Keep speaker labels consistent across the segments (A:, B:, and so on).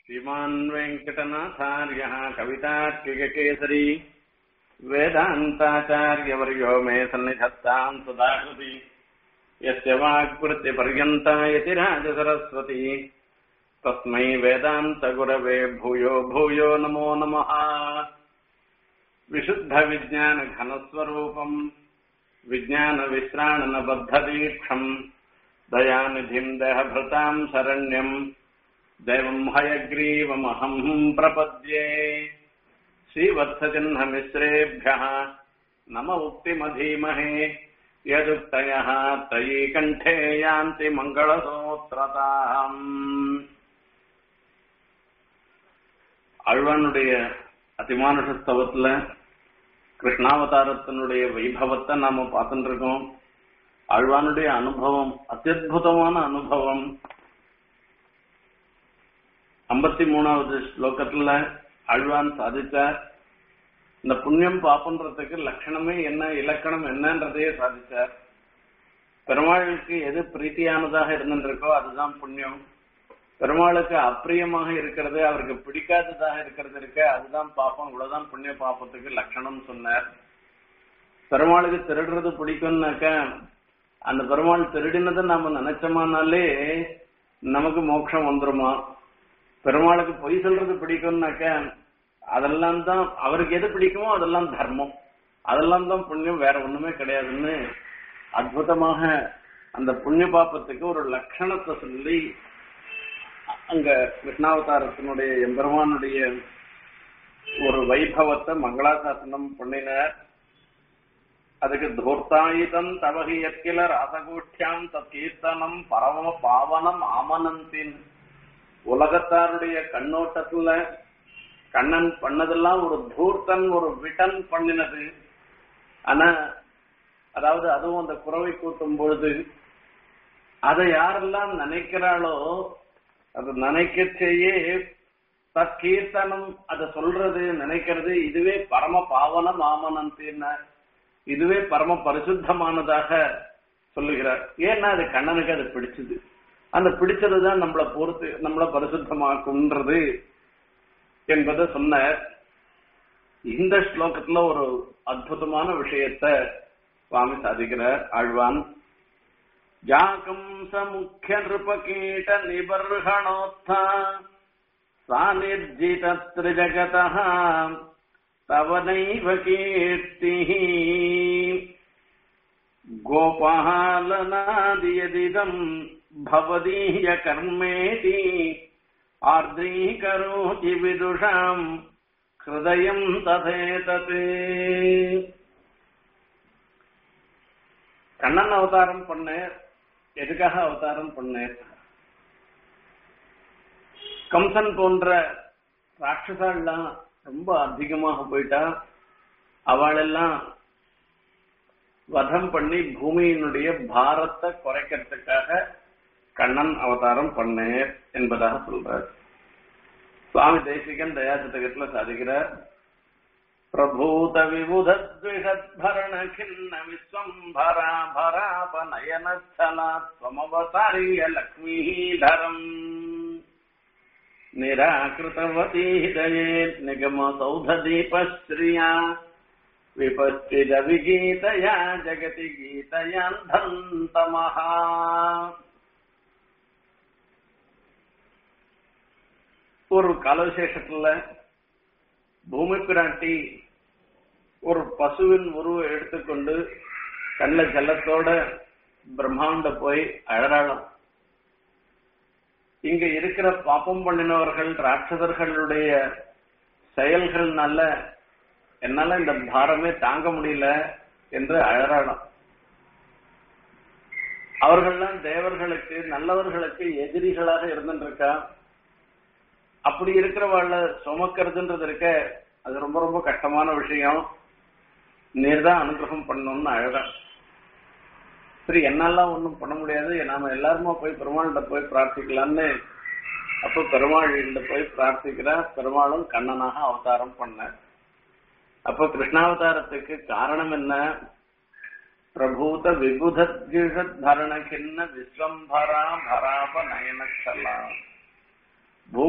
A: श्रीमान् वेङ्कटनाथार्यः कवितार्किककेसरी वेदान्ताचार्यवर्यो मे सन्निधत्ताम् सदाकृति यस्य वाक्कृत्यपर्यन्ता यतिराजसरस्वती तस्मै वेदान्तगुरवे भूयो भूयो नमो नमः विशुद्धविज्ञानघनस्वरूपम् विज्ञानविश्राणनबद्धदीक्षम् दयानिधिम् देहभृताम् शरण्यम् दैवम् हयग्रीवमहम् प्रपद्ये श्रीवत्सचिह्नमिश्रेभ्यः नम उक्तिमधीमहे यदुक्तयः तयि कण्ठे यान्ति மங்களசோத்திரதாம் அழ்வானுடைய அதிமானுஷ ஸ்தவத்துல கிருஷ்ணாவதாரத்தினுடைய வைபவத்தை நாம பார்த்துட்டு இருக்கோம் அழ்வானுடைய அனுபவம் அத்தியுதமான அனுபவம் ஐம்பத்தி மூணாவது ஸ்லோகத்துல அழ்வான் சாதிச்சார் இந்த புண்ணியம் பாப்பன்றதுக்கு லட்சணமே என்ன இலக்கணம் என்னன்றதையே சாதிச்சார் பெருமாளுக்கு எது பிரீத்தியானதாக இருந்திருக்கோ அதுதான் புண்ணியம் பெருமாளுக்கு அப்பிரியமாக இருக்கிறது அவருக்கு பிடிக்காததாக இருக்கிறது இருக்க அதுதான் பாப்பம் இவ்வளவுதான் புண்ணிய பாப்பத்துக்கு லட்சணம் சொன்னார் பெருமாளுக்கு திருடுறது பிடிக்கும்னாக்க அந்த பெருமாள் திருடினதை நாம நினைச்சோமானாலே நமக்கு மோட்சம் வந்துருமா பெருமாளுக்கு பொய் சொல்றது பிடிக்கும்னாக்க அதெல்லாம் தான் அவருக்கு எது பிடிக்குமோ அதெல்லாம் தர்மம் அதெல்லாம் தான் புண்ணியம் வேற ஒண்ணுமே கிடையாதுன்னு அற்புதமாக அந்த புண்ணிய பாப்பத்துக்கு ஒரு லட்சணத்தை சொல்லி அங்க கிருஷ்ணாவதாரத்தினுடைய எம்பெருமானுடைய ஒரு வைபவத்தை மங்களாசாசனம் பண்ணினார் அதுக்கு தூர்த்தாயுதம் தவகி எற்கில ராசகூஷ்டியாம் தீர்த்தனம் பரம பாவனம் ஆமனந்தின் உலகத்தாருடைய கண்ணோட்டத்துல கண்ணன் பண்ணதெல்லாம் ஒரு தூர்த்தன் ஒரு விட்டன் பண்ணினது ஆனா அதாவது அதுவும் அந்த குறவை கூட்டும் பொழுது அதை யாரெல்லாம் நினைக்கிறாளோ அது நினைக்கச்சேயே தற்கீர்த்தனம் அதை சொல்றது நினைக்கிறது இதுவே பரம பாவனம் ஆமனந்தின் இதுவே பரம பரிசுத்தமானதாக சொல்லுகிறார் ஏன்னா அது கண்ணனுக்கு அது பிடிச்சது அந்த பிடிச்சதுதான் நம்மளை பொறுத்து நம்மளை பரிசுத்தமாக்கும்ன்றது என்பதை சொன்ன இந்த ஸ்லோகத்துல ஒரு அற்புதமான விஷயத்த சுவாமி சாதிக்கிறார் ஆழ்வான் ஜாகம் சமுக்கிய நிருபகீட நிபர்ஹணோத்தா சாநிர்ஜித திரிஜகத தவனைவ கீர்த்தி கோபாலனாதியதிதம் भवदीय कर्मेति आर्द्रीकरोति विदुषाम् हृदयम् तथेतत् கண்ணன் அவதாரம் பண்ணேர் எதுக்காக அவதாரம் பண்ணேர் கம்சன் போன்ற ராட்சசாலாம் ரொம்ப அதிகமாக போயிட்டா அவளெல்லாம் வதம் பண்ணி பூமியினுடைய பாரத்தை குறைக்கிறதுக்காக கண்ணன் அவதாரம் பண்ணேர் என்பதாக சொல்றார் சுவாமி தேசிகன் தயாசதகத்துல சாதிக்கிறார் பிரபூத விபுதத்விஷத்பரண கிண்ண விஸ்வம்பரா பராப நயனச்சலா ஸ்வமவதாரிய லக்ஷ்மீதரம் நிராகிருதவதி ஹிதயே நிகம சௌததீபஸ்ரீயா விபஸ்தித விகீதயா ஜகதி கீதயாந்தமஹா ஒரு காலவிசேஷத்துல பூமி பிராட்டி ஒரு பசுவின் உருவை எடுத்துக்கொண்டு கண்ட ஜல்லத்தோட பிரம்மாண்ட போய் அழறாளாம் இங்க இருக்கிற பாப்பம் பண்ணினவர்கள் ராட்சதர்களுடைய செயல்கள்னால என்னால இந்த பாரமே தாங்க முடியல என்று அழறாளாம் அவர்கள்லாம் தேவர்களுக்கு நல்லவர்களுக்கு எதிரிகளாக இருந்துருக்கா அப்படி இருக்கிறவாழ்ல சுமக்கிறதுன்றது இருக்க அது ரொம்ப ரொம்ப கஷ்டமான விஷயம் நீர் தான் அனுகிரகம் பண்ணணும்னு அழகா சரி என்னாலாம் ஒன்றும் பண்ண முடியாது நாம எல்லாருமா போய் பெருமாள்கிட்ட போய் பிரார்த்திக்கலாம்னு அப்ப பெருமாள்கிட்ட போய் பிரார்த்திக்கிறா பெருமாளும் கண்ணனாக அவதாரம் பண்ண அப்ப கிருஷ்ணாவதாரத்துக்கு காரணம் என்ன பிரபூத விபுதத்கிஷத் பரணகிண்ண விஸ்வம்பரா பராப நயனச்சலா பூமி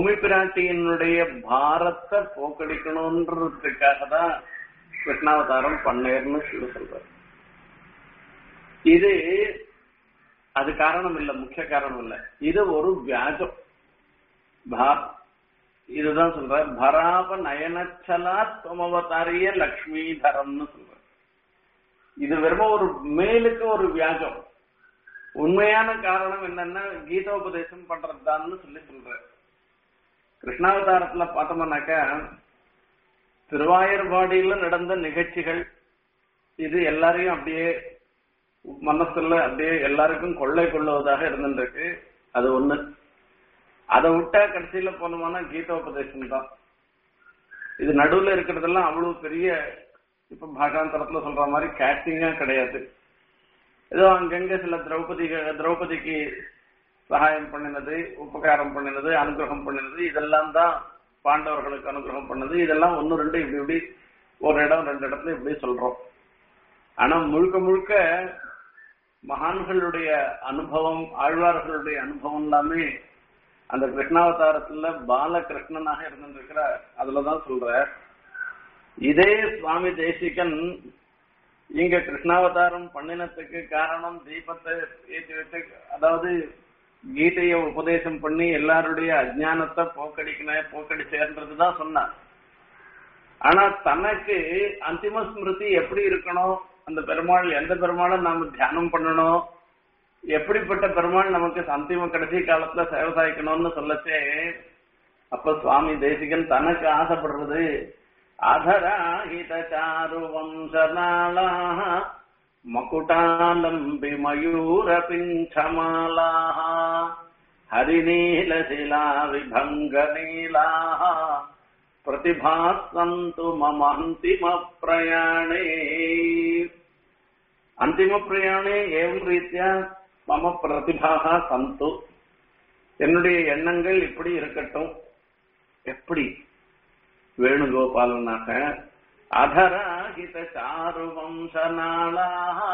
A: பூமி பிராட்டியினுடைய பாரத்தை போக்கடிக்கணும்ன்றதுக்காக தான் கிருஷ்ணாவதாரம் பண்ணேர்னு சொல்லி சொல்றாரு இது அது காரணம் இல்ல முக்கிய காரணம் இல்ல இது ஒரு வியாஜம் பா- இதுதான் சொல்ற பராப நயனச்சலா துவமவதாரிய லக்ஷ்மிதரம்னு சொல்ற இது வெறும் ஒரு மேலுக்கு ஒரு வியாஜம் உண்மையான காரணம் என்னன்னா கீதோபதேசம் பண்றதுதான்னு சொல்லி சொல்ற கிருஷ்ணாவதாரத்துல பார்த்தோம்னாக்கா திருவாயூர்பாடியில நடந்த நிகழ்ச்சிகள் இது எல்லாரையும் அப்படியே மனசுல அப்படியே எல்லாருக்கும் கொள்ளை கொள்ளுவதாக இருந்துருக்கு அது ஒண்ணு அதை விட்டா கடைசியில போனோம்னா கீதோபதேசம் தான் இது நடுவுல இருக்கிறதெல்லாம் அவ்வளவு பெரிய இப்ப பாஷாந்தரத்துல சொல்ற மாதிரி கேஸ்டிங்கா கிடையாது ஏதோ அங்கங்க சில திரௌபதி திரௌபதிக்கு சகாயம் பண்ணினது உபகாரம் பண்ணினது அனுகிரகம் பண்ணினது இதெல்லாம் தான் பாண்டவர்களுக்கு அனுகிரகம் பண்ணது இதெல்லாம் ஒன்னு ரெண்டு இப்படி இப்படி ஒரு இடம் ரெண்டு இடத்துல இப்படி சொல்றோம் ஆனா முழுக்க முழுக்க மகான்களுடைய அனுபவம் ஆழ்வார்களுடைய அனுபவம் எல்லாமே அந்த கிருஷ்ணாவதாரத்துல பாலகிருஷ்ணனாக இருந்திருக்கிற அதுலதான் சொல்ற இதே சுவாமி தேசிகன் இங்க கிருஷ்ணாவதாரம் பண்ணினத்துக்கு காரணம் தீபத்தை ஏற்றி வச்சு அதாவது கீதைய உபதேசம் பண்ணி எல்லாருடைய அஜ்ஞானத்தை போக்கடிக்கணும் போக்கடிச்சேன்றதுதான் சொன்னார் ஆனா தனக்கு அந்திம ஸ்மிருதி எப்படி இருக்கணும் அந்த பெருமாள் எந்த பெருமாளை நாம தியானம் பண்ணணும் எப்படிப்பட்ட பெருமாள் நமக்கு அந்திம கடைசி காலத்துல சேவை சாய்க்கணும்னு சொல்லச்சே அப்ப சுவாமி தேசிகன் தனக்கு ஆசைப்படுறது அதராஹித சாரு வம்சநாளா மகுடாலம்பி மயூர பிஞ்சமாலா ஹரிநீலசிலா விபங்க நீலா பிரதிபாசந்து மம அந்திம பிரயாணே அந்திம பிரயாணே ஏவம் ரீத்தியா மம பிரதிபாக சந்து என்னுடைய எண்ணங்கள் இப்படி இருக்கட்டும் எப்படி வேணுகோபாலனாக அதராகித சாரு வம்சநாளா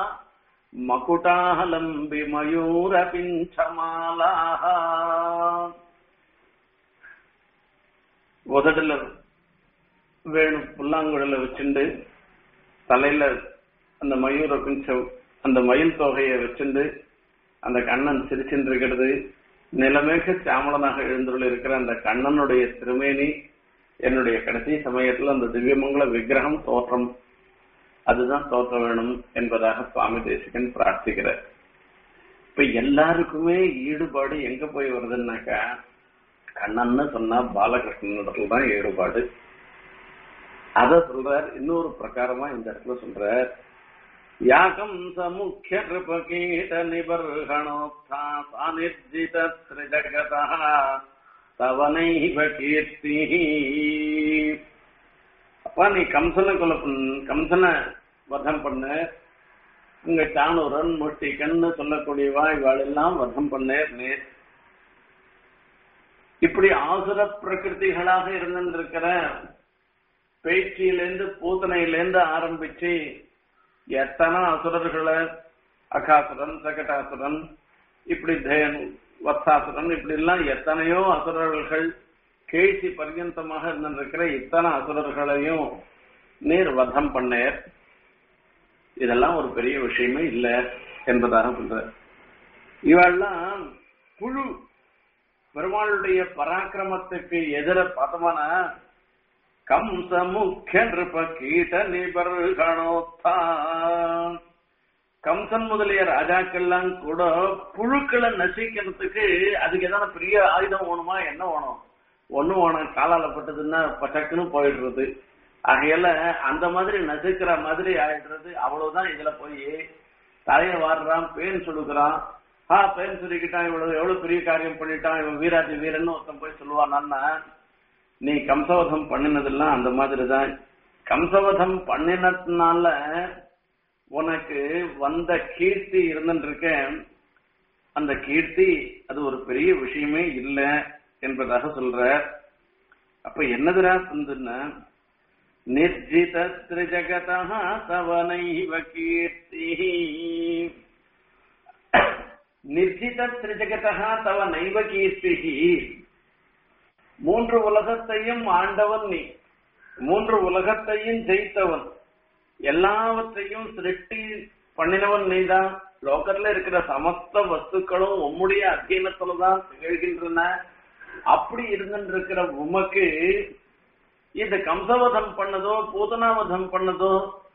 A: மகுடாலம்பி மயூர பிஞ்சமாலா உதடுல வேணு புல்லாங்குழல வச்சுண்டு தலையில அந்த மயூர பிஞ்சம் அந்த மயில் தொகையை வச்சுண்டு அந்த கண்ணன் சிரிச்சுட்டு இருக்கிறது நிலமேக சாமலனாக எழுந்துள்ள இருக்கிற அந்த கண்ணனுடைய திருமேனி என்னுடைய கடைசி சமயத்துல அந்த திவ்யமங்கல விக்கிரகம் தோற்றம் அதுதான் தோற்ற வேணும் என்பதாக சுவாமி தேசிகன் பிரார்த்திக்கிறார் இப்ப எல்லாருக்குமே ஈடுபாடு எங்க போய் வருதுன்னாக்கா கண்ணன்னு சொன்னா பாலகிருஷ்ணனிடத்துல தான் ஈடுபாடு அத சொல்றார் இன்னொரு பிரகாரமா இந்த இடத்துல சொல்றார் யாகம் சமுக்கிய கிருபகீட நிபர்கணோத்தா சாநிர்ஜித திரிஜகதா தவனைவ கீர்த்தி அப்பா நீ கம்சனை கொலை பண்ண கம்சனை வதம் பண்ண உங்க சாணூரன் முட்டிக்கன்னு சொல்லக்கூடியவா இவாள் எல்லாம் வதம் பண்ண நேர் இப்படி ஆசுர பிரகிருதிகளாக இருந்திருக்கிற பேச்சியிலேருந்து பூத்தனையிலேருந்து ஆரம்பிச்சு எத்தனை அசுரர்களை அகாசுரன் சகடாசுரன் இப்படி தேனு வத்சாசுரன் இப்படி எல்லாம் எத்தனையோ அசுரர்கள் கேசி பர்யந்தமாக இருந்திருக்கிற இத்தனை அசுரர்களையும் நீர் வதம் பண்ணேர் இதெல்லாம் ஒரு பெரிய விஷயமே இல்ல என்பதாக சொல்ற இவெல்லாம் குழு பெருமாளுடைய பராக்கிரமத்துக்கு எதிர பார்த்தோம்னா கம்ச முக்கிய நிருப கீட்ட நிபர்கணோத்தான் கம்சன் முதலிய ராஜாக்கள்லாம் கூட புழுக்களை நசிக்கிறதுக்கு அதுக்கு எதனா பெரிய ஆயுதம் வேணுமா என்ன வேணும் ஒண்ணு வேணும் காலால பட்டதுன்னா பட்டக்குன்னு போயிடுறது ஆகையால அந்த மாதிரி நசுக்கிற மாதிரி ஆயிடுறது அவ்வளவுதான் இதுல போய் தலைய வாடுறான் பேன் சுடுக்கிறான் ஆ பேன் சுருக்கிட்டான் இவ்வளவு எவ்வளவு பெரிய காரியம் பண்ணிட்டான் இவன் வீராதி வீரன்னு ஒருத்தன் போய் சொல்லுவானா நீ கம்சவதம் பண்ணினதெல்லாம் அந்த மாதிரி தான் கம்சவதம் பண்ணினதுனால உனக்கு வந்த கீர்த்தி இருந்துருக்க அந்த கீர்த்தி அது ஒரு பெரிய விஷயமே இல்லை என்பதாக சொல்ற அப்ப என்னதுரா சொந்துன்னா நிர்ஜித திரிஜகதா தவனைவ கீர்த்தி நிர்ஜித திரிஜகதா தவ நைவ கீர்த்தி மூன்று உலகத்தையும் ஆண்டவன் நீ மூன்று உலகத்தையும் ஜெயித்தவன் எல்லாவற்றையும் சிருஷ்டி பண்ணினவன் நீதான் லோக்கத்துல இருக்கிற சமஸ்த வஸ்துக்களும் உம்முடைய அத்தியனத்துலதான் திகழ்கின்றன அப்படி இருந்திருக்கிற உமக்கு இந்த கம்சவதம் பண்ணதோ பூதனாவதம் பண்ணதோ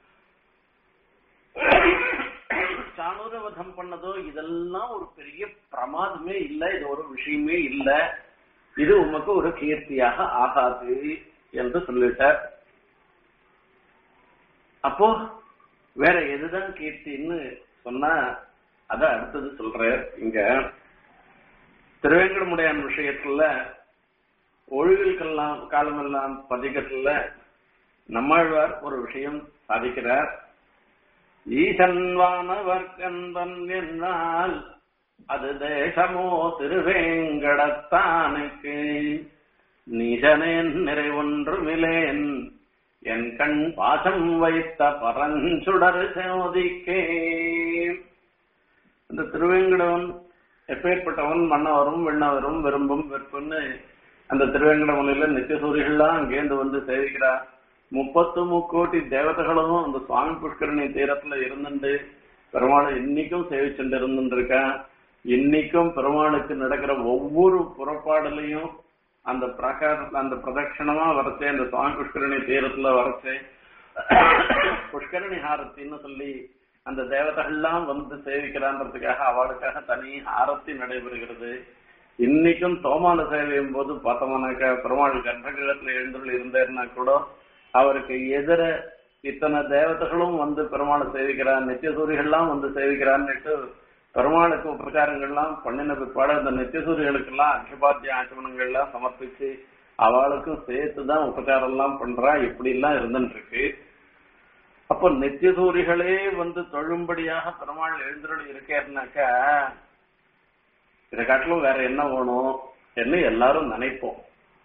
A: சாணூரவதம் பண்ணதோ இதெல்லாம் ஒரு பெரிய பிரமாதமே இல்ல இது ஒரு விஷயமே இல்ல இது உமக்கு ஒரு கீர்த்தியாக ஆகாது என்று சொல்லிட்டார் அப்போ வேற எதுதான் கீர்த்தின்னு சொன்னா அத அடுத்தது சொல்றார் இங்க திருவேங்கடமுடையான் விஷயத்துல ஒழுகல்கெல்லாம் காலமெல்லாம் பதிகத்துல நம்மாழ்வார் ஒரு விஷயம் சாதிக்கிறார் ஈசன் வானவர்கந்தன் என்னால் அது தேசமோ திருவேங்கடத்தானுக்கு நீசனேன் நிறைவொன்றுமிலேன் என் கண் பாசம் வைத்த பரஞ்சுடர் சோதிக்கே இந்த திருவேங்கடவன் எப்பேற்பட்டவன் மன்னவரும் விண்ணவரும் விரும்பும் வெறுப்புன்னு அந்த திருவேங்கடவனில நித்தியசூரிகள்லாம் அங்கேருந்து வந்து சேவிக்கிறார் முப்பத்து முக்கோட்டி தேவதைகளும் அந்த சுவாமி புஷ்கரணி தீரத்துல இருந்துட்டு பெருமாளை இன்னைக்கும் சேவிச்சுட்டு இருந்துட்டு இருக்கேன் இன்னைக்கும் பெருமாளுக்கு நடக்கிற ஒவ்வொரு புறப்பாடுலையும் அந்த பிரகார அந்த பிரதட்சணமா வரச்சே அந்த சுவாமி புஷ்கரணி தீரத்துல வரச்சே புஷ்கரணி ஹாரத்தின்னு சொல்லி அந்த தேவதைகள்லாம் வந்து சேவிக்கிறான்றதுக்காக அவளுக்காக தனி ஆரத்தி நடைபெறுகிறது இன்னைக்கும் தோமான சேவையும் போது பார்த்தோம்னாக்கா பெருமாள் கர்ப்பகிரகத்துல எழுந்துள்ள இருந்தாருன்னா கூட அவருக்கு எதிர இத்தனை தேவதைகளும் வந்து பெருமாளை சேவிக்கிறார் நித்தியசூரிகள்லாம் வந்து சேவிக்கிறான்னுட்டு பெருமாளுக்கு உபகாரங்கள்லாம் பண்ணின பிற்பாடு அந்த நித்தியசூரிகளுக்கெல்லாம் அக்ஷபாத்திய ஆச்சமனங்கள்லாம் சமர்ப்பிச்சு அவளுக்கும் சேர்த்துதான் உபகாரம் எல்லாம் பண்றா இப்படி எல்லாம் இருந்துட்டு இருக்கு அப்போ நித்தியசூரிகளே வந்து தொழும்படியாக பெருமாள் எழுந்தருள் இருக்காருனாக்கா இதை காட்டிலும் வேற என்ன வேணும் என்று எல்லாரும் நினைப்போம்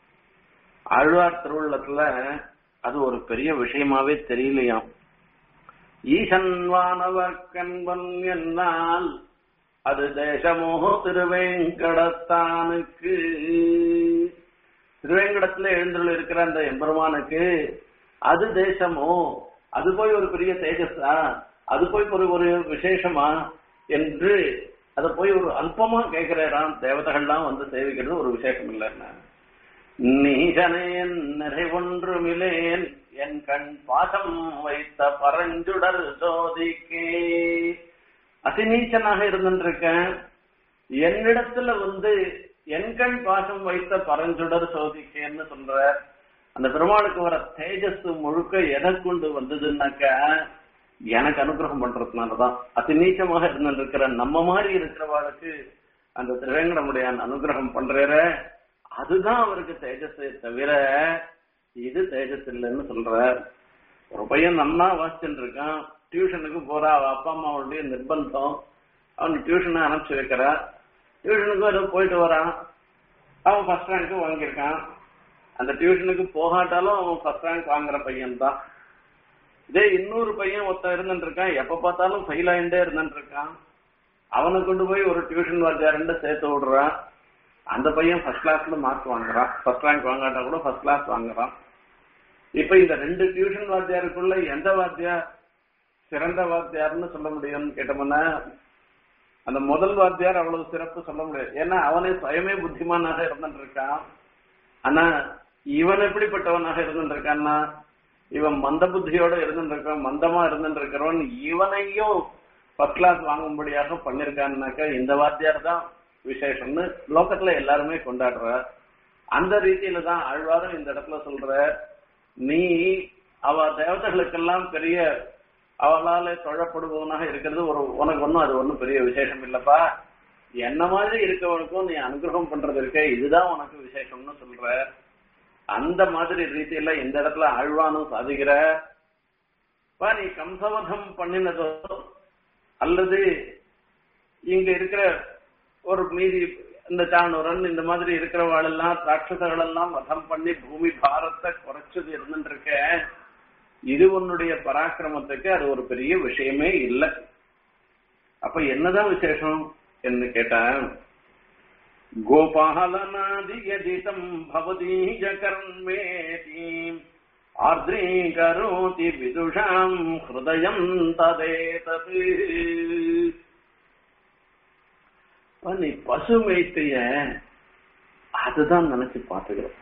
A: ஆழ்வார் திருவுள்ளத்துல அது ஒரு பெரிய விஷயமாவே தெரியலையாம் ஈசன் வானவர் கண்பன் என்னால் அது தேசமோ திருவேங்கடத்தானுக்கு திருவேங்கடத்துல எழுந்துள்ள இருக்கிற அந்த எம்பெருமானுக்கு அது தேசமோ அது போய் ஒரு பெரிய தேஜஸா அது போய் ஒரு ஒரு விசேஷமா என்று அதை போய் ஒரு அல்பமா கேட்கிறாராம் தேவதைகள்லாம் வந்து சேவிக்கிறது ஒரு விசேஷம் இல்லைன்னா நீசனேன் நிறைவொன்றுமிலேன் என் கண் பாசம் வைத்த பரஞ்சுடர் ஜோதிக்கே அசிநீச்சனாக இருந்துருக்கேன் என்னிடத்துல வந்து என் கண் பாசம் வைத்த பரஞ்சுடர் சோதிக்கேன்னு சொல்ற அந்த பெருமாளுக்கு வர தேஜஸ் முழுக்க எதை கொண்டு வந்ததுன்னாக்கா எனக்கு அனுகிரகம் பண்றதுனாலதான் அதி நீச்சமாக இருந்திருக்கிற நம்ம மாதிரி இருக்கிறவாளுக்கு அந்த திருவேங்கடமுடையான் அனுகிரகம் பண்ற அதுதான் அவருக்கு தேஜஸே தவிர இது தேஜஸ் இல்லைன்னு சொல்ற ஒரு பையன் நன்னா வாசிச்சுட்டு இருக்கான் டியூஷனுக்கு போறா அவ அப்பா அம்மாவுடைய நிர்பந்தம் அவனுக்கு டியூஷனை அனுப்பிச்சு வைக்கிறா டியூஷனுக்கு ஏதோ போயிட்டு வரான் அவன் ஃபர்ஸ்ட் ரேங்க் வாங்கியிருக்கான் அந்த டியூஷனுக்கு போகாட்டாலும் அவன் ஃபர்ஸ்ட் ரேங்க் வாங்குற பையன் தான் இதே இன்னொரு பையன் ஒருத்தன் இருந்துட்டு இருக்கான் எப்ப பார்த்தாலும் ஃபெயில் ஆயிட்டே இருந்துட்டு இருக்கான் அவனை கொண்டு போய் ஒரு டியூஷன் வாத்தியாருன்னு சேர்த்து விடுறான் அந்த பையன் ஃபர்ஸ்ட் கிளாஸ்ல மார்க் வாங்குறான் ஃபர்ஸ்ட் ரேங்க் வாங்காட்டா கூட ஃபர்ஸ்ட் கிளாஸ் வாங்குறான் இப்ப இந்த ரெண்டு டியூஷன் வாத்தியாருக்குள்ள எந்த வாத்தியார் சிறந்த வாத்தியார்னு சொல்ல முடியும்னு கேட்டோம்னா அந்த முதல் வாத்தியார் அவ்வளவு சிறப்பு சொல்ல முடியாது ஏன்னா அவனே சுயமே புத்திமானாக இருந்துட்டு இருக்கான் ஆனா இவன் எப்படிப்பட்டவனாக இருந்துட்டு இருக்கான்னா இவன் மந்த புத்தியோட இருந்துட்டு இருக்கான் மந்தமா இருந்துட்டு இருக்கிறவன் இவனையும் ஃபர்ஸ்ட் கிளாஸ் வாங்கும்படியாக பண்ணிருக்கான்னாக்கா இந்த வாத்தியார் தான் விசேஷம்னு லோகத்துல எல்லாருமே கொண்டாடுற அந்த ரீதியில தான் ஆழ்வாரும் இந்த இடத்துல சொல்ற நீ அவ தேவதைகளுக்கெல்லாம் பெரிய அவளால தொழப்படுபவனாக இருக்கிறது ஒரு உனக்கு ஒன்றும் அது ஒன்றும் பெரிய விசேஷம் இல்லப்பா என்ன மாதிரி இருக்கவனுக்கும் நீ அனுகிரகம் பண்றது இருக்க இதுதான் உனக்கு விசேஷம்னு சொல்ற அந்த மாதிரி ரீதியில இந்த இடத்துல ஆழ்வானும் சாதிக்கிற பா நீ கம்சவதம் பண்ணினதோ அல்லது இங்க இருக்கிற ஒரு மீதி இந்த சாணூரன் இந்த மாதிரி இருக்கிறவாளெல்லாம் ராட்சசர்கள் எல்லாம் வதம் பண்ணி பூமி பாரத்தை குறைச்சது இருந்துட்டு இருக்க இது உன்னுடைய பராக்கிரமத்துக்கு அது ஒரு பெரிய விஷயமே இல்லை அப்ப என்னதான் விசேஷம் என்று கேட்டேன் गोपालनादियदितम् भवतीज कर्मेति आर्द्रीकरोति विदुषाम् हृदयम् तदेतत् நீ பசு மேய்த்தைய அதுதான் நினைச்சு பாத்துக்கிறோம்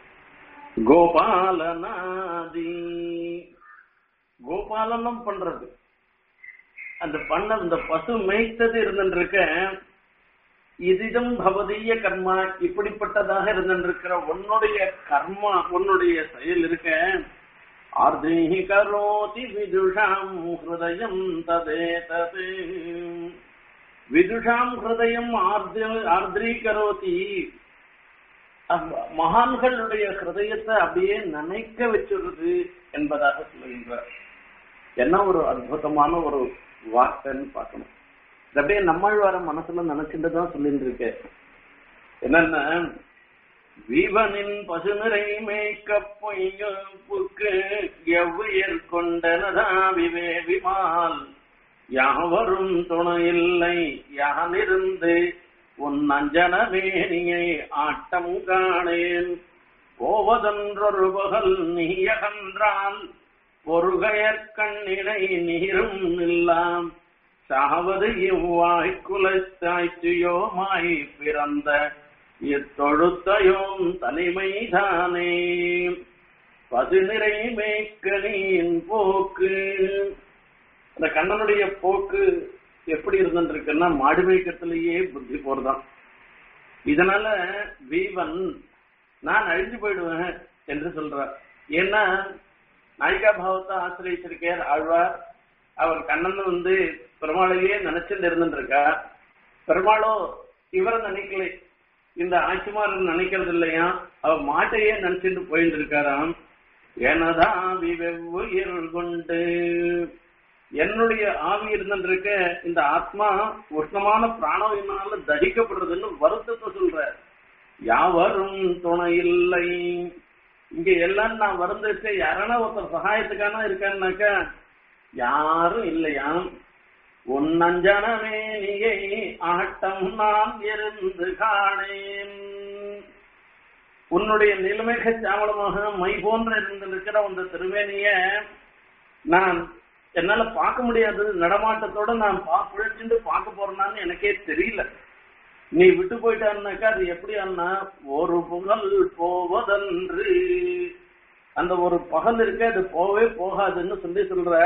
A: கோபாலநாதி கோபாலனம் பண்றது அந்த பண்ண இந்த பசு மேய்த்தது இருந்துருக்க இதிடம் பவதீய கர்மா இப்படிப்பட்டதாக இருந்திருக்கிற உன்னுடைய கர்மா உன்னுடைய செயல் இருக்க ஆர்தீஹி கரோதி விதுஷாம் ஹிருதயம் ததே தது விதுஷாம் ஹிருதயம் ஆர்திரி கரோதி மகான்களுடைய ஹிருதயத்தை அப்படியே நினைக்க வச்சிருது என்பதாக சொல்லுகின்றார் என்ன ஒரு அற்புதமான ஒரு வார்த்தைன்னு பார்க்கணும் இது அப்படியே நம்மாழ்வார மனசுல நினைச்சுட்டு தான் சொல்லிட்டு இருக்கேன் என்னன்னா வீவனின் பசுநிறை மேய்க்க பொய்யுக்கு எவ்வுயிர் கொண்டனதாவிவே விமால் யாவரும் துணையில்லை யானிருந்து உன் அஞ்சனவேணியை ஆட்டம் காணேன் போவதொன்றொரு பகல் நீயகன்றால் பொறுகையற்கண்ணினை நீரும் இல்லாம் சாவது இவ்வாய் குலத்தாய்ச்சியோமாய் பிறந்த இத்தொழுத்தையோம் தனிமைதானே பசுநிறை மேய்க்கனின் போக்கு அந்த கண்ணனுடைய போக்கு எப்படி இருந்துருக்குன்னா மாடு மேய்க்கிறதுலயே புத்தி போறதான் இதனால வீவன் நான் அழிஞ்சு போயிடுவேன் என்று சொல்றார் ஏன்னா நாயிகா பாவத்தை ஆசிரியச்சிருக்கார் ஆழ்வார் அவர் கண்ணன் வந்து பெருமாளையே நினைச்சுட்டு இருந்துருக்கா பெருமாளோ இவரை நினைக்கல இந்த ஆட்சிமாரன் நினைக்கிறது இல்லையா அவர் மாட்டையே நினைச்சிட்டு போயிட்டு இருக்காராம் எனதான் வெவ்வுயிர் கொண்டு என்னுடைய ஆவி இருந்துருக்க இந்த ஆத்மா உஷ்ணமான பிராணவினால தகிக்கப்படுறதுன்னு வருத்தத்தை சொல்ற யாவரும் துணை இல்லை இங்க எல்லாம் நான் வருந்துட்டு யாரானா ஒருத்தர் சகாயத்துக்கான இருக்கான்னாக்கா யாரும் இல்லையாம் உன்னஞ்சனமேனியை ஆட்டம் நான் இருந்து காணேன் உன்னுடைய நிலைமைக சாவளமாக மை போன்ற இருந்திருக்கிற அந்த திருவேணிய நான் என்னால பார்க்க முடியாது நடமாட்டத்தோட நான் பா பிழைச்சுட்டு பார்க்க போறேனான்னு எனக்கே தெரியல நீ விட்டு போயிட்டான்னாக்கா அது எப்படி அண்ணா ஒரு புகழ் போவதன்று அந்த ஒரு பகல் இருக்க அது போவே போகாதுன்னு சொல்லி சொல்ற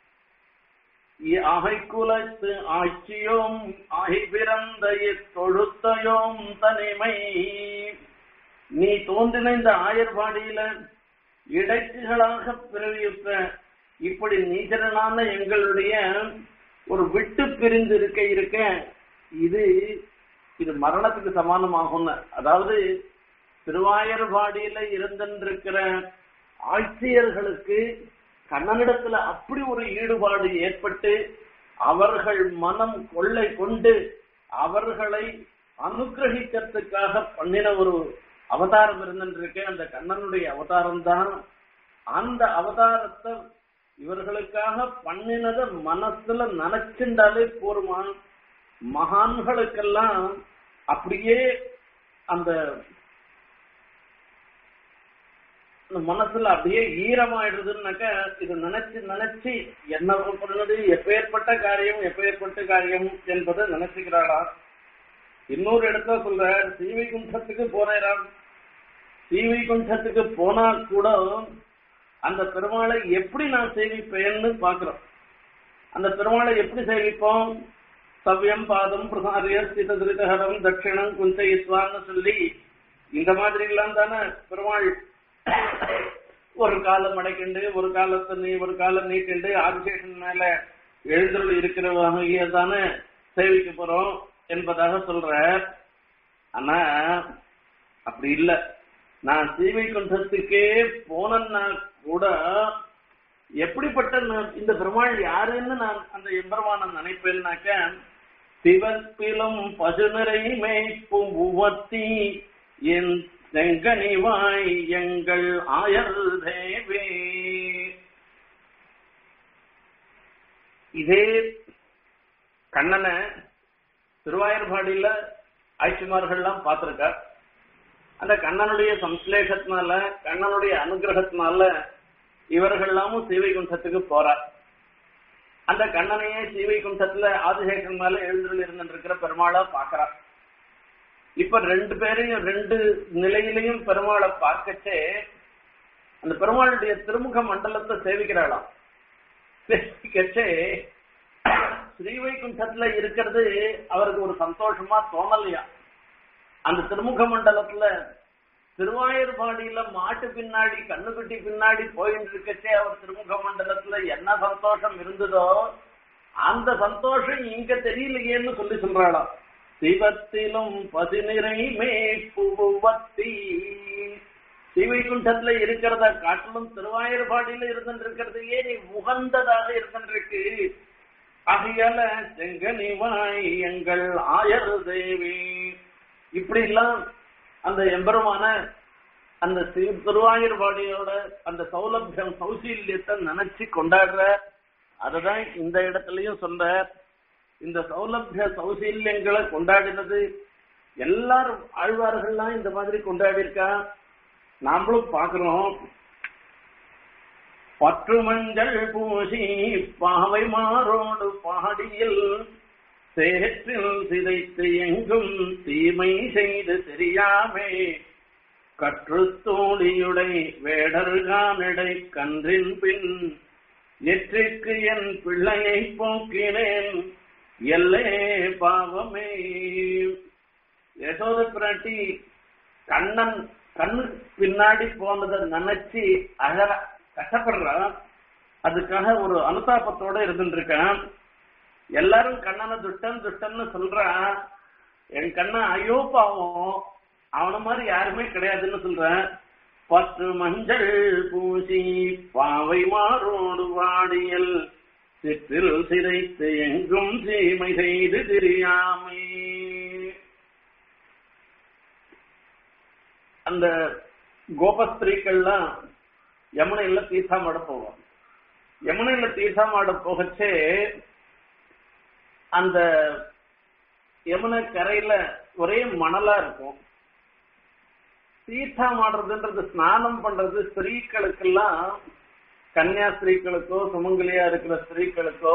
A: ஆகை குலத்து ஆட்சியோம் ஆகி பிறந்த தொழுத்தையோம் தனிமை நீ தோன்றின இந்த ஆயர்பாடியில இடைக்குகளாக பிறவியுற்ற இப்படி நீச்சரனான எங்களுடைய ஒரு விட்டு பிரிந்து இருக்க இருக்க இது இது மரணத்துக்கு சமானமாகும் அதாவது திருவாயர்பாடியில இருந்திருக்கிற ஆட்சியர்களுக்கு கண்ணனிடத்துல அப்படி ஒரு ஈடுபாடு ஏற்பட்டு அவர்கள் மனம் கொள்ளை கொண்டு அவர்களை அனுகிரகிக்கிறதுக்காக பண்ணின ஒரு அவதாரம் இருந்திருக்கு அந்த கண்ணனுடைய அவதாரம் தான் அந்த அவதாரத்தை இவர்களுக்காக பண்ணினத மனசுல நினைச்சுண்டாலே போருமா மகான்களுக்கெல்லாம் அப்படியே அந்த மனசுல அப்படியே ஈரமாயிடுதுன்னாக்க இது நினைச்சு நினைச்சு என்ன பண்ணது எப்பேற்பட்ட காரியம் எப்பேற்பட்ட காரியம் என்பதை நினைச்சுக்கிறாளா இன்னொரு இடத்துல சொல்ற சீவை குண்டத்துக்கு போனேராம் சீவை குண்டத்துக்கு போனா கூட அந்த பெருமாளை எப்படி நான் சேவிப்பேன்னு பாக்குறோம் அந்த பெருமாளை எப்படி சேவிப்போம் சவ்யம் பாதம் பிரசாரிய ஸ்தித திருதகரம் தட்சிணம் குஞ்சயிஸ்வான்னு சொல்லி இந்த மாதிரி எல்லாம் தானே பெருமாள் ஒரு காலம் அடைக்கண்டு ஒரு காலத்தை நீ ஒரு காலம் நீக்கண்டு ஆதிசேஷன் மேல எழுந்தருள் இருக்கிறவங்க தானே சேவிக்க போறோம் என்பதாக சொல்ற ஆனா அப்படி இல்ல நான் சீவை குண்டத்துக்கே போனேன்னா கூட எப்படிப்பட்ட இந்த பெருமாள் யாருன்னு நான் அந்த எம்பெருமான நினைப்பேன்னாக்க சிவப்பிலும் பசுநிறை மேய்ப்பும் உவத்தி என் செங்கனிவாய் எங்கள் ஆயர் தேவே இதே கண்ணனை திருவாயர்பாடியில ஆட்சிமார்கள்லாம் பார்த்திருக்கார் அந்த கண்ணனுடைய சம்ஸ்லேஷத்தினால கண்ணனுடைய அனுகிரகத்தினால இவர்கள்லாமும் சீவைகுண்டத்துக்கு போறார் அந்த கண்ணனையே சீவைகுண்டத்துல ஆதிசேஷன் மேல எழுந்துள்ள இருந்திருக்கிற பெருமாளா பாக்குறார் இப்ப ரெண்டு பேரையும் ரெண்டு நிலையிலையும் பெருமாளை பார்க்கச்சே அந்த பெருமாளுடைய திருமுக மண்டலத்தை சேவிக்கிறாளாம் சேவிக்கச்சே ஸ்ரீவைகுண்டத்துல இருக்கிறது அவருக்கு ஒரு சந்தோஷமா தோணலையா அந்த திருமுக மண்டலத்துல திருவாயூர்பாடியில மாட்டு பின்னாடி கண்ணுக்குட்டி பின்னாடி போயிட்டு இருக்கச்சே அவர் திருமுக மண்டலத்துல என்ன சந்தோஷம் இருந்ததோ அந்த சந்தோஷம் இங்க தெரியலையேன்னு சொல்லி சொல்றாளாம் சிவத்திலும் பதினிறை மேற்புவத்தி சிவைகுண்டத்துல இருக்கிறத காட்டிலும் திருவாயூர்பாடியில இருந்திருக்கிறதையே நீ உகந்ததாக இருந்திருக்கு ஆகையால செங்கனிவாய் எங்கள் ஆயர் தேவி இப்படி எல்லாம் அந்த எம்பெருமான அந்த திருவாயூர்பாடியோட அந்த சௌலபியம் சௌசீல்யத்தை நினைச்சு கொண்டாடுற அததான் இந்த இடத்துலயும் சொல்ற இந்த சௌலபிய சௌசீல்யங்களை கொண்டாடினது எல்லாரும் ஆழ்வார்கள்லாம் இந்த மாதிரி கொண்டாடி இருக்கா நாமளும் பாக்குறோம் பற்று மஞ்சள் பூசி பாவை மாறோடு பாடியில் சேற்றில் சிதைத்து எங்கும் தீமை செய்து தெரியாமே கற்று தோழியுடை வேடர்கானிடை கன்றின் பின் எற்றிற்கு என் பிள்ளையை போக்கினேன் எல்லே பாவமே யசோத பிராட்டி கண்ணன் கண்ணு பின்னாடி போனதை நினைச்சு அழற கஷ்டப்படுறான் அதுக்காக ஒரு அனுதாபத்தோட இருந்துருக்கான் எல்லாரும் கண்ணனை துஷ்டன் துஷ்டன்னு சொல்றான் என் கண்ணன் ஐயோ பாவம் அவன மாதிரி யாருமே கிடையாதுன்னு சொல்றேன் பத்து மஞ்சள் பூசி பாவை மாறோடு வாடியல் சிற்றில் சிதைத்து எங்கும் சீமை செய்து தெரியாமே அந்த கோபஸ்திரீக்கள்லாம் யமுனையில தீர்த்தாமாட போவோம் யமுனையில தீர்த்தாமாட போகச்சே அந்த யமுனை கரையில ஒரே மணலா இருக்கும் தீர்த்தமாடுறதுன்றது ஸ்நானம் பண்றது ஸ்திரீக்களுக்கெல்லாம் கன்னியா ஸ்திரீக்களுக்கோ சுமங்கலியா இருக்கிற ஸ்திரீக்களுக்கோ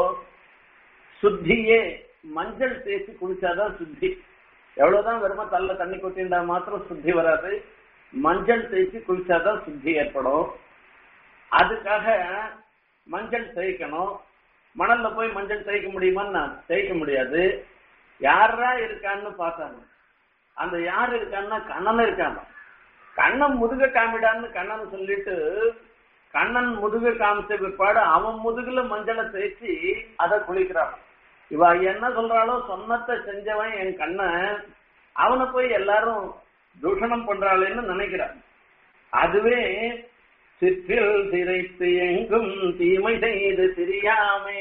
A: சுத்தியே மஞ்சள் தேய்ச்சி குளிச்சாதான் சுத்தி எவ்வளவுதான் வெறும தள்ள தண்ணி கொட்டிண்டா மாத்திரம் சுத்தி வராது மஞ்சள் தேய்ச்சி குளிச்சாதான் சுத்தி ஏற்படும் அதுக்காக மஞ்சள் தேய்க்கணும் மணல்ல போய் மஞ்சள் தேய்க்க முடியுமான்னு தேய்க்க முடியாது யாரா இருக்கான்னு பார்த்தாங்க அந்த யார் இருக்கான்னா கண்ணன் இருக்காங்க கண்ணன் முதுக காமிடான்னு கண்ணன் சொல்லிட்டு கண்ணன் முதுக காமிச்ச பிற்பாடு அவன் முதுகுல மஞ்சளை தேய்ச்சி அதை குளிக்கிறான் இவ என்ன சொல்றாளோ சொன்னத்தை செஞ்சவன் என் கண்ணன் அவனை போய் எல்லாரும் தூஷணம் பண்றாளேன்னு நினைக்கிறான் அதுவே சிற்றில் சிரைத்து எங்கும் தீமை செய்து தெரியாமே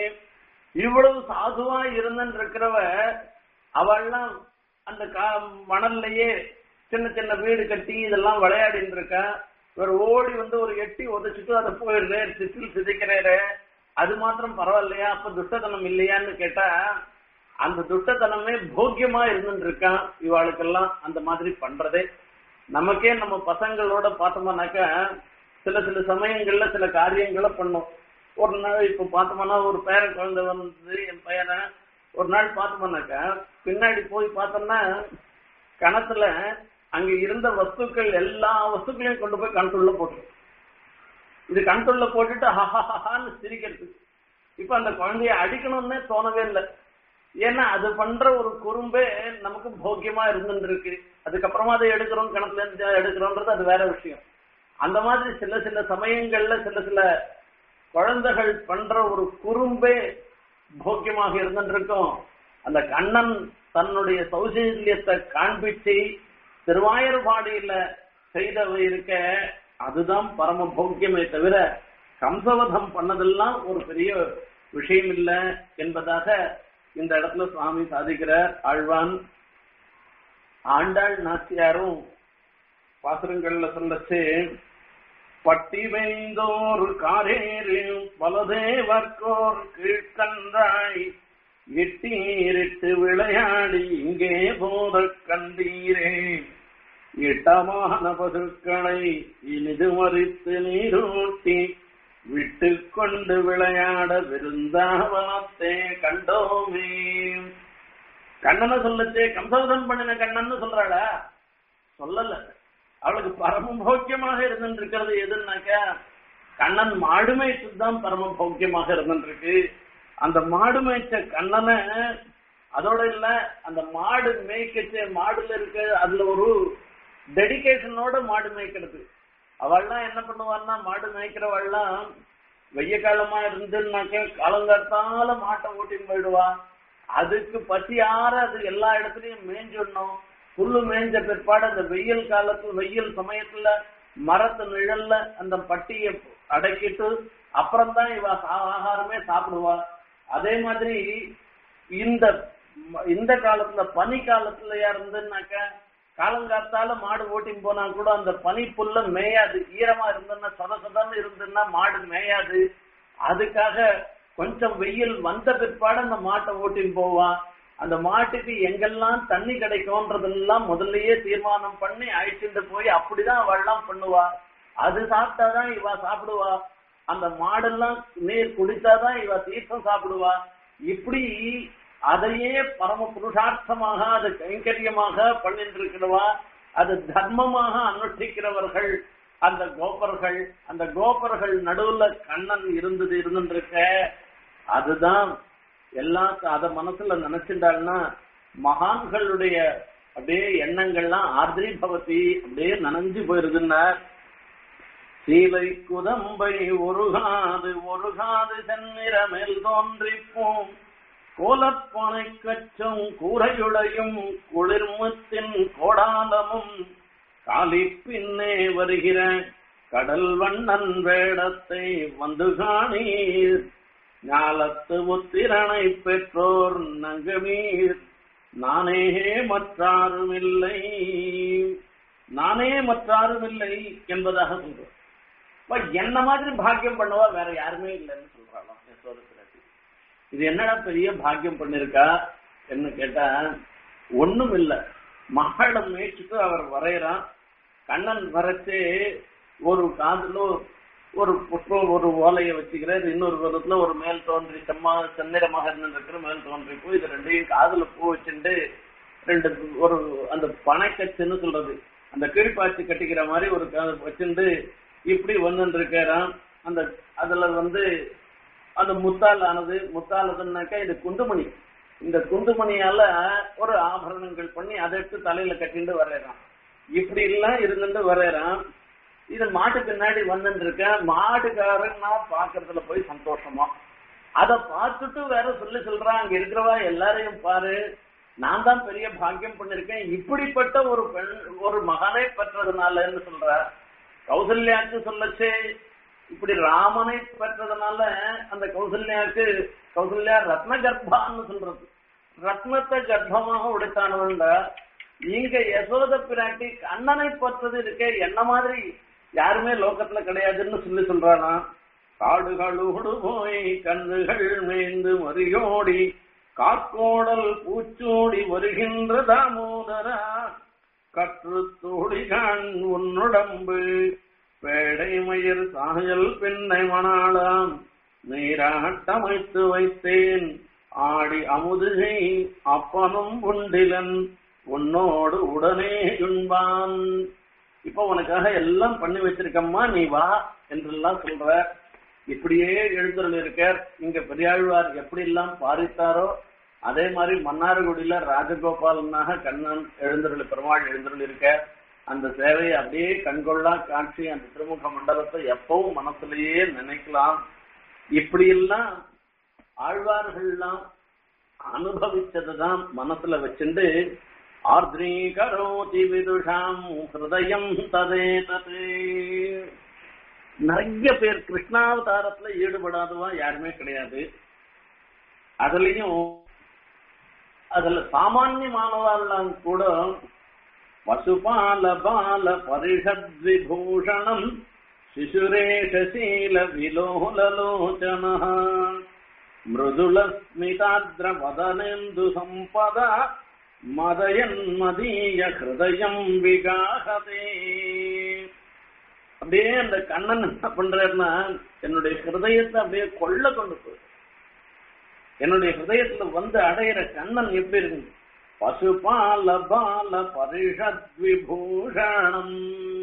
A: இவ்வளவு சாதுவா இருந்தன் இருக்கிறவ அவள்லாம் அந்த கா மணல்லையே சின்ன சின்ன வீடு கட்டி இதெல்லாம் விளையாடிட்டு இருக்கா இவர் ஓடி வந்து ஒரு எட்டி உதச்சிட்டு அதை போயிடுறேன் சிற்றில் சிதைக்கிறேரு அது மாத்திரம் பரவாயில்லையா அப்ப துஷ்டத்தனம் இல்லையான்னு கேட்டா அந்த துஷ்டத்தனமே போக்கியமா இருந்துட்டு இருக்கான் இவாளுக்கெல்லாம் அந்த மாதிரி பண்றதே நமக்கே நம்ம பசங்களோட பார்த்தோம்னாக்கா சில சில சமயங்கள்ல சில காரியங்களை பண்ணும் ஒரு நாள் இப்ப பார்த்தோம்னா ஒரு பேர குழந்தை வந்து என் பையனை ஒரு நாள் பார்த்தோம்னாக்கா பின்னாடி போய் பார்த்தோம்னா கணத்துல அங்க இருந்த வஸ்துக்கள் எல்லா வஸ்துக்களையும் கொண்டு போய் கண்ட்ரோல்ல போட்டுரும் இது கண்ட்ரோல்ல போட்டுட்டு ஹஹான்னு சிரிக்கிறது இப்ப அந்த குழந்தைய அடிக்கணும்னே தோணவே இல்லை ஏன்னா அது பண்ற ஒரு குறும்பே நமக்கு போக்கியமா இருந்துட்டு இருக்கு அதுக்கப்புறமா அதை எடுக்கிறோம் கிணத்துல இருந்து எடுக்கிறோன்றது அது வேற விஷயம் அந்த மாதிரி சில சில சமயங்கள்ல சில சில குழந்தைகள் பண்ற ஒரு குறும்பே போக்கியமாக இருந்துட்டு இருக்கும் அந்த கண்ணன் தன்னுடைய சௌசல்யத்தை காண்பிச்சு திருவாயூர்பாடியில செய்தவை இருக்க அதுதான் பரம போக்கியமே தவிர கம்சவதம் பண்ணதெல்லாம் ஒரு பெரிய விஷயம் இல்ல என்பதாக இந்த இடத்துல சுவாமி சாதிக்கிறார் ஆழ்வான் ஆண்டாள் நாச்சியாரும் பாசுரங்கள்ல சொல்லச்சு பட்டி வெய்தோர் காரேறு பலதேவர்க்கோர் கீழ்கன்றாய் இட்டீரிட்டு விளையாடி இங்கே போத கண்டீரே இட்டமான பசுக்களை இனிது மறித்து நீரூட்டி விட்டு கொண்டு விளையாட விருந்தாவனத்தே கண்டோமே கண்ணனை சொல்லச்சே கம்சவதம் பண்ணின கண்ணன்னு சொல்றாளா சொல்லல அவளுக்கு பரம போக்கியமாக இருந்துருக்கிறது எதுன்னாக்கா கண்ணன் மாடு மேய்ச்சதுதான் பரம போக்கியமாக இருந்துருக்கு அந்த மாடு மேய்ச்ச கண்ணனை அதோட இல்ல அந்த மாடு மேய்க்கச்ச மாடுல இருக்க அதுல ஒரு டெடிகேஷனோட மாடு மேய்க்கிறது அவள்லாம் என்ன பண்ணுவான்னா மாடு மேய்க்கிறவள்லாம் வெய்ய காலமா இருந்துன்னாக்க காலங்காத்தால மாட்டை ஓட்டின்னு போயிடுவா அதுக்கு பசியார அது எல்லா இடத்துலயும் மேய்ஞ்சிடணும் புல்லு மேய்ஞ்ச பிற்பாடு அந்த வெயில் காலத்து வெயில் சமயத்துல மரத்து நிழல்ல அந்த பட்டியை அடக்கிட்டு அப்புறம்தான் இவ ஆகாரமே சாப்பிடுவா அதே மாதிரி இந்த இந்த காலத்துல பனி காலத்துலயா இருந்துன்னாக்க காலங்காத்தால மாடு ஓட்டின்னு போனா கூட அந்த பனி புல்ல மேயாது ஈரமா இருந்ததுன்னா சொத சொதன்னு இருந்ததுன்னா மாடு மேயாது அதுக்காக கொஞ்சம் வெயில் வந்த பிற்பாடு அந்த மாட்டை ஓட்டின்னு போவான் அந்த மாட்டுக்கு எங்கெல்லாம் தண்ணி கிடைக்கும்ன்றதெல்லாம் முதல்லயே தீர்மானம் பண்ணி அழிச்சுட்டு போய் அப்படிதான் அவள்லாம் பண்ணுவா அது சாப்பிட்டாதான் இவ சாப்பிடுவா அந்த மாடெல்லாம் நீர் குடித்தாதான் இவ தீர்த்தம் சாப்பிடுவா இப்படி அதையே பரம புருஷார்த்தமாக அது கைங்கரியமாக பண்ணிட்டு இருக்கிறவா அது தர்மமாக அனுஷ்டிக்கிறவர்கள் அந்த கோபர்கள் அந்த கோபர்கள் நடுவுல கண்ணன் இருந்தது இருந்துருக்க அதுதான் எல்லாம் அத மனசுல நினைச்சிட்டாள்னா மகான்களுடைய அப்படியே எண்ணங்கள்லாம் ஆர்திரி பவதி அப்படியே நனைஞ்சு போயிருதுன்னார் சீலை குதம்பை ஒருகாது ஒருகாது செந்நிறமேல் தோன்றிப்போம் கோலப்பனை கச்சும் கூரையுளையும் குளிர்முத்தின் கோடாலமும் காலி பின்னே வருகிற கடல் வண்ணன் வேடத்தை வந்து காணீர் ஞாலத்து உத்திரனை பெற்றோர் நங்கமீர் நானே மற்றாரும் இல்லை நானே மற்றாரும் இல்லை என்பதாக சொல்றோம் இப்ப என்ன மாதிரி பாக்கியம் பண்ணவா வேற யாருமே இல்லைன்னு சொல்றாளாம் யசோத பிராட்டி இது என்னடா பெரிய பாக்கியம் பண்ணிருக்கா என்ன கேட்டா ஒண்ணும் இல்ல மகளை மேய்ச்சிட்டு அவர் வரையறான் கண்ணன் வரைச்சே ஒரு காதுல ஒரு புஷ்பம் ஒரு ஓலையை வச்சுக்கிறார் இன்னொரு விதத்துல ஒரு மேல் தோன்றி செம்மா செந்நிறமாக இருந்திருக்கிற மேல் தோன்றி பூ இது ரெண்டையும் காதுல பூ வச்சுட்டு ரெண்டு ஒரு அந்த பனைக்கச்சுன்னு சொல்றது அந்த கீழ்பாய்ச்சி கட்டிக்கிற மாதிரி ஒரு வச்சுட்டு இப்படி வந்துட்டு இருக்கிறான் அந்த அதுல வந்து அந்த முத்தால் ஆனது முத்தால் ஆனதுன்னாக்கா இது குண்டுமணி இந்த குண்டுமணியால ஒரு ஆபரணங்கள் பண்ணி அதை எடுத்து தலையில கட்டிட்டு வரையறான் இப்படி எல்லாம் இருந்துட்டு வரையறான் இது மாட்டு பின்னாடி வந்துட்டு இருக்க மாட்டுக்காரன் நான் பாக்குறதுல போய் சந்தோஷமா அத பார்த்துட்டு வேற சொல்லி சொல்றான் அங்க இருக்கிறவா எல்லாரையும் பாரு நான் தான் பெரிய பாக்கியம் பண்ணிருக்கேன் இப்படிப்பட்ட ஒரு பெண் ஒரு மகனை பெற்றதுனாலன்னு சொல்ற கௌசல்யாக்கு சொல்லச்சே இப்படி ராமனை பெற்றதுனால அந்த கௌசல்யாக்கு கௌசல்யா ரத்ன கர்ப்பான்னு சொல்றது ரத்னத்தை கர்ப்பமாக உடைத்தானவன்டா இங்க யசோத பிராட்டி அண்ணனை பற்றது இருக்க என்ன மாதிரி யாருமே லோகத்துல கிடையாதுன்னு சொல்லி சொல்றானா காடுகளோடு போய் கண்ணுகள் மேய்ந்து மறியோடி காக்கோடல் பூச்சோடி வருகின்ற தாமோதரா கற்று தோடிகான் உன்னுடம்பு பேடை மயிர் சாயல் பெண்ணை மணாளாம் நீராட்டமைத்து வைத்தேன் ஆடி அமுதுகை அப்பனும் உண்டிலன் உன்னோடு உடனே உண்பான் இப்ப உனக்காக எல்லாம் பண்ணி வச்சிருக்கம்மா நீ வா என்றெல்லாம் சொல்ற இப்படியே எழுந்தருள் இருக்கார் இங்க பெரியாழ்வார் எப்படி எல்லாம் பாரித்தாரோ அதே மாதிரி மன்னார்குடியில ராஜகோபாலனாக கண்ணன் எழுந்தருள் பெருமாள் எழுந்தருள் இருக்க அந்த சேவையை அப்படியே கண்கொள்ளா காட்சி அந்த திருமுக மண்டலத்தை எப்பவும் மனசுலயே நினைக்கலாம் இப்படி எல்லாம் ஆழ்வார்கள்லாம் அனுபவிச்சதுதான் மனசுல வச்சுண்டு ஆர்திரீகரோதி விதுஷாம் ஹிருதயம் ததே ததே நிறைய பேர் கிருஷ்ணாவதாரத்துல ஈடுபடாதவா யாருமே கிடையாது அதுலயும் அதுல சாமான்யமானவாள்லாம் கூட வசுபால பால பரிஷத் விபூஷணம் சிசுரேஷசீல விலோலலோச்சன மிருதுல ஸ்மிதாத்ர வதனேந்து சம்பதா மதயன் மதீய ஹிருதயம் விகாகதே அப்படியே அந்த கண்ணன் என்ன பண்றாருன்னா என்னுடைய ஹிருதயத்தை அப்படியே கொள்ள கொண்டு போய் என்னுடைய ஹிருதயத்துல வந்து அடையிற கண்ணன் எப்படி இருக்கு பசுபால பால பரிஷத் விபூஷணம்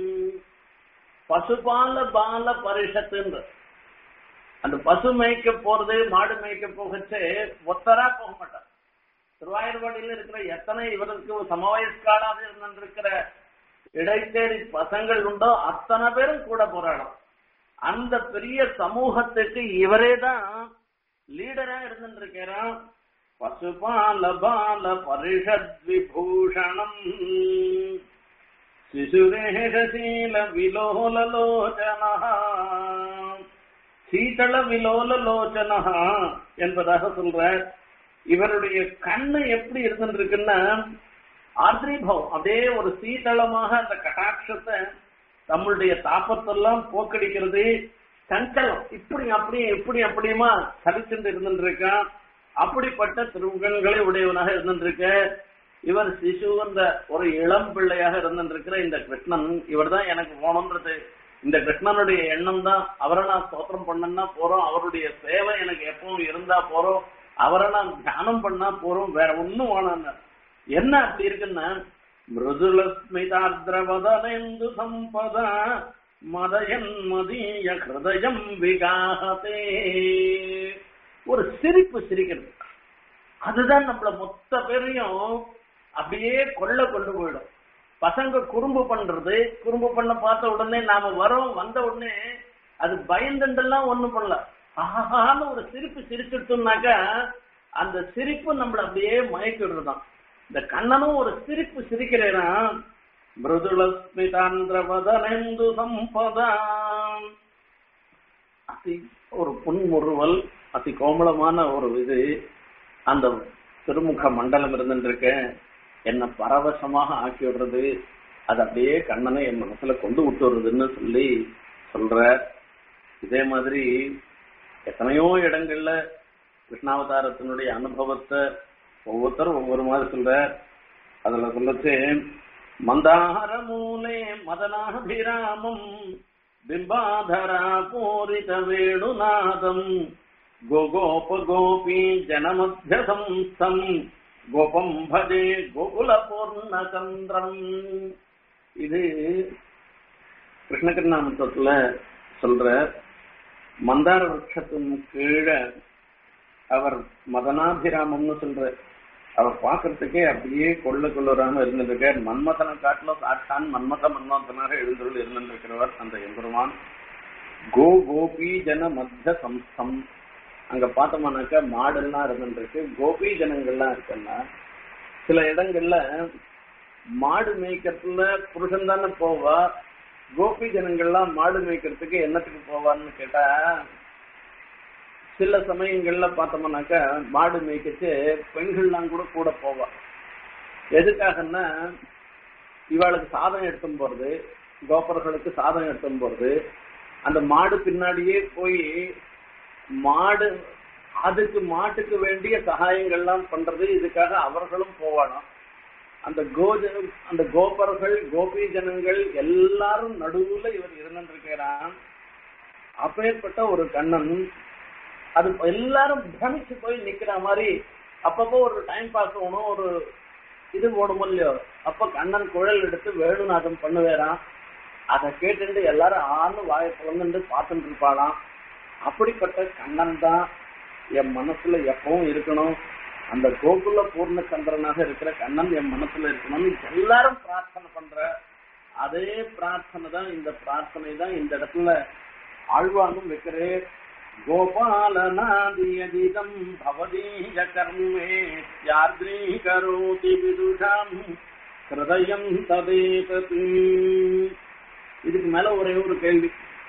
A: பசுபால பால பரிஷத்துன்ற அந்த பசு மேய்க்க போறது மாடு மேய்க்க போகச்சே ஒத்தரா போக மாட்டார் திருவாயூர்பாடியில் இருக்கிற எத்தனை இவருக்கு சமவயஸ்காலாக இருந்திருக்கிற இடைத்தேடி பசங்கள் உண்டோ அத்தனை பேரும் கூட போராடும் அந்த பெரிய சமூகத்துக்கு இவரே தான் லீடரா இருந்துருக்கிறான் பசுபால பால பரிஷத் விபூஷணம் சிசுரேஷீல விலோலலோச்சனா சீதள விலோலலோச்சனா என்பதாக சொல்ற இவருடைய கண்ணு எப்படி இருந்துருக்குன்னா ஆத்ரிபவம் அப்படியே ஒரு சீதளமாக அந்த கட்டாட்சத்தை நம்மளுடைய தாப்பத்தெல்லாம் போக்கடிக்கிறது சஞ்சலம் இப்படி அப்படியே இப்படி அப்படியுமா சலிச்சுட்டு இருந்துருக்கான் அப்படிப்பட்ட திருமுகங்களை உடையவனாக இருந்துருக்க இவர் சிசு என்ற ஒரு இளம் பிள்ளையாக இருந்திருக்கிற இந்த கிருஷ்ணன் இவர் தான் எனக்கு போகணுன்றது இந்த கிருஷ்ணனுடைய எண்ணம் தான் அவரை நான் ஸ்தோத்திரம் பண்ணனா போறோம் அவருடைய சேவை எனக்கு எப்பவும் இருந்தா போறோம் அவரை நான் தியானம் பண்ணா போறோம் வேற ஒண்ணும் வேணாம் என்ன அப்படி இருக்குன்னா மிருதுலஸ்மிதாத்ரவதனேந்து சம்பதா மதயன் மதிய ஹிருதயம் விகாகதே ஒரு சிரிப்பு சிரிக்கிறது அதுதான் நம்மள மொத்த பேரையும் அப்படியே கொள்ள கொண்டு போயிடும் பசங்க குறும்பு பண்றது குறும்பு பண்ண பார்த்த உடனே நாம வரோம் வந்த உடனே அது பயந்துண்டெல்லாம் ஒண்ணும் பண்ணல ஆஹான்னு ஒரு சிரிப்பு சிரிச்சிட்டோம்னாக்கா அந்த சிரிப்பு நம்மள அப்படியே மயக்கி விடுறதான் இந்த கண்ணனும் ஒரு சிரிப்பு சிரிக்கிறேனா மிருதுளஸ்மிதாந்திரவதனெந்து சம்பதாம் அதி ஒரு புன்முறுவல் அதி கோமளமான ஒரு இது அந்த திருமுக மண்டலம் இருந்துருக்க என்ன பரவசமாக ஆக்கி விடுறது அது அப்படியே கண்ணனை என் மனசுல கொண்டு விட்டு வருதுன்னு சொல்லி சொல்ற இதே மாதிரி எத்தனையோ இடங்கள்ல கிருஷ்ணாவதாரத்தினுடைய அனுபவத்தை ஒவ்வொருத்தரும் ஒவ்வொரு மாதிரி சொல்ற அதுல சொல்லச்சு மந்தார மூலே மதனாபிராமம் பிம்பாதரா பூரித வேணுநாதம் கோகோப கோபி ஜனமத்தியசம்ஸ்தம் கோபம் பஜே கோகுல பூர்ணச்சந்திரம் இது கிருஷ்ணகிருநாமத்துல சொல்ற மந்தார விருட்சத்தின் கீழே அவர் மதனாபிராமம்னு சொல்ற அவர் பாக்குறதுக்கே அப்படியே கொள்ள கொள்ளுறாம இருந்திருக்கார் மன்மதனை காட்டிலும் சாட்சான் மன்மத மன்மதனாக எழுந்துள்ள இருந்திருக்கிறவர் அந்த எம்பெருமான் கோ கோபி ஜன மத்திய சம்ஸ்தம் அங்க பார்த்தோம்னாக்கா மாடெல்லாம் இருந்துருக்கு கோபி ஜனங்கள்லாம் இருக்குன்னா சில இடங்கள்ல மாடு மேய்க்கிறதுல புருஷன் தானே போவா கோபி ஜனங்கள்லாம் மாடு மேய்க்கிறதுக்கு என்னத்துக்கு போவான்னு கேட்டா சில சமயங்கள்ல பார்த்தோம்னாக்கா மாடு மேய்க்கச்சு பெண்கள்லாம் கூட கூட போவா எதுக்காகன்னா இவாளுக்கு சாதம் எடுத்தும் போறது கோபர்களுக்கு சாதம் எடுத்தும் போறது அந்த மாடு பின்னாடியே போய் மாடு அதுக்கு மாட்டுக்கு வேண்டிய சகாயங்கள்லாம் பண்றது இதுக்காக அவர்களும் போவானாம் அந்த கோஜ அந்த கோபர்கள் கோபி ஜனங்கள் எல்லாரும் நடுவுல இவர் இருந்திருக்கிறான் அப்பேற்பட்ட ஒரு கண்ணன் அது எல்லாரும் பிரமிச்சு போய் நிக்கிற மாதிரி அப்பப்போ ஒரு டைம் பாஸ் போகணும் ஒரு இது போடும் இல்லையோ அப்ப கண்ணன் குழல் எடுத்து வேணுநாதம் பண்ணுவேறான் அதை கேட்டுட்டு எல்லாரும் ஆன்னு வாயை பிளந்துட்டு பார்த்துட்டு இருப்பாளாம் அப்படிப்பட்ட கண்ணன் தான் என் மனசுல எப்பவும் இருக்கணும் அந்த கோகுல பூர்ணச்சந்திரனாக இருக்கிற கண்ணன் என் மனசுல இருக்கணும்னு எல்லாரும் பிரார்த்தனை பண்ற அதே பிரார்த்தனை தான் இந்த பிரார்த்தனை தான் இந்த இடத்துல ஆழ்வாங்கும் வைக்கிறே கோபாலநாதியதிதம் பவதீய கர்மே யாத்ரீ கரோதி விதுஷாம் ஹிருதயம் ததேதத் இதுக்கு மேல ஒரே ஒரு கேள்வி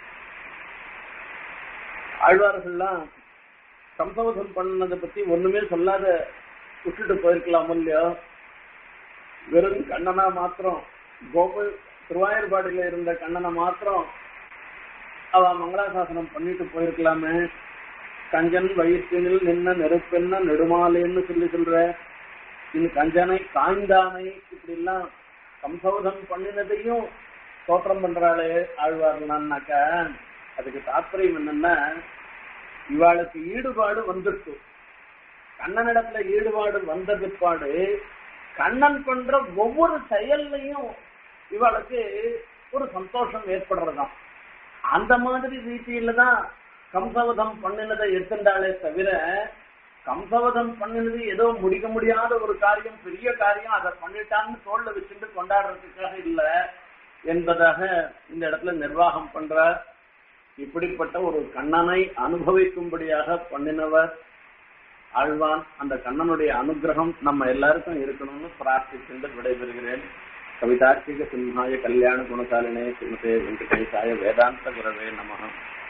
A: ஆழ்வார்கள்லாம் சம்சவதம் பண்ணதை பத்தி ஒண்ணுமே சொல்லாத விட்டுட்டு போயிருக்கலாம் இல்லையோ வெறும் கண்ணனா மாத்திரம் கோகுல் திருவாயூர்பாடியில இருந்த கண்ணனை மாத்திரம் அவ மங்களாசாசனம் பண்ணிட்டு போயிருக்கலாமே கஞ்சன் வயிற்றினில் நின்ன நெருப்பென்ன நெடுமாலேன்னு சொல்லி சொல்ற இந்த கஞ்சனை காய்ந்தானை இப்படி எல்லாம் சம்சோதம் பண்ணினதையும் தோற்றம் பண்றாளே ஆழ்வார்களான்னாக்க அதுக்கு தாற்பயம் என்னன்னா இவாளுக்கு ஈடுபாடு வந்துட்டு கண்ணனிடத்துல ஈடுபாடு வந்த பிற்பாடு கண்ணன் பண்ற ஒவ்வொரு செயல்லையும் இவளுக்கு ஒரு சந்தோஷம் ஏற்படுறதாம் அந்த மாதிரி ரீதியில தான் கம்சவதம் பண்ணினதை எடுத்துட்டாலே தவிர கம்சவதம் பண்ணினது ஏதோ முடிக்க முடியாத ஒரு காரியம் பெரிய காரியம் அதை பண்ணிட்டான்னு தோல்ல வச்சுட்டு கொண்டாடுறதுக்காக இல்ல என்பதாக இந்த இடத்துல நிர்வாகம் பண்றார் இப்படிப்பட்ட ஒரு கண்ணனை அனுபவிக்கும்படியாக பண்ணினவர் ஆழ்வான் அந்த கண்ணனுடைய அனுகிரகம் நம்ம எல்லாருக்கும் இருக்கணும்னு பிரார்த்திக்கின்ற விடைபெறுகிறேன் கவிதார்த்திக சிம்ஹாய கல்யாண குணசாலினே ஸ்ரீமதே வெங்கடேசாய வேதாந்த குரவே நமகம்